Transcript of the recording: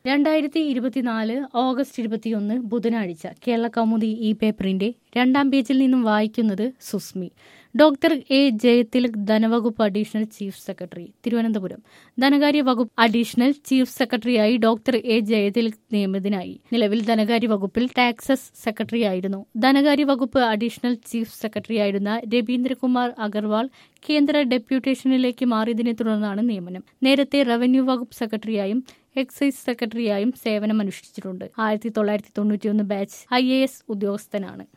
രണ്ടായിരത്തി ഇരുപത്തിനാല് ഓഗസ്റ്റ് ഇരുപത്തിയൊന്ന് ബുധനാഴ്ച കേരള കൗമുദി ഈ പേപ്പറിന്റെ രണ്ടാം പേജിൽ നിന്നും വായിക്കുന്നത് സുസ്മി ഡോക്ടർ എ ജയതിലക് ധനവകുപ്പ് അഡീഷണൽ ചീഫ് സെക്രട്ടറി തിരുവനന്തപുരം ധനകാര്യ വകുപ്പ് അഡീഷണൽ ചീഫ് സെക്രട്ടറിയായി ഡോക്ടർ എ ജയതിലക് നിയമിതനായി നിലവിൽ ധനകാര്യ വകുപ്പിൽ ടാക്സസ് സെക്രട്ടറിയായിരുന്നു ധനകാര്യ വകുപ്പ് അഡീഷണൽ ചീഫ് സെക്രട്ടറിയായിരുന്ന രവീന്ദ്രകുമാർ അഗർവാൾ കേന്ദ്ര ഡെപ്യൂട്ടേഷനിലേക്ക് മാറിയതിനെ തുടർന്നാണ് നിയമനം നേരത്തെ റവന്യൂ വകുപ്പ് സെക്രട്ടറിയായും എക്സൈസ് സെക്രട്ടറിയായും സേവനമനുഷ്ഠിച്ചിട്ടുണ്ട് ആയിരത്തി തൊള്ളായിരത്തി തൊണ്ണൂറ്റിയൊന്ന് ബാച്ച് ഐ എ എസ് ഉദ്യോഗസ്ഥനാണ്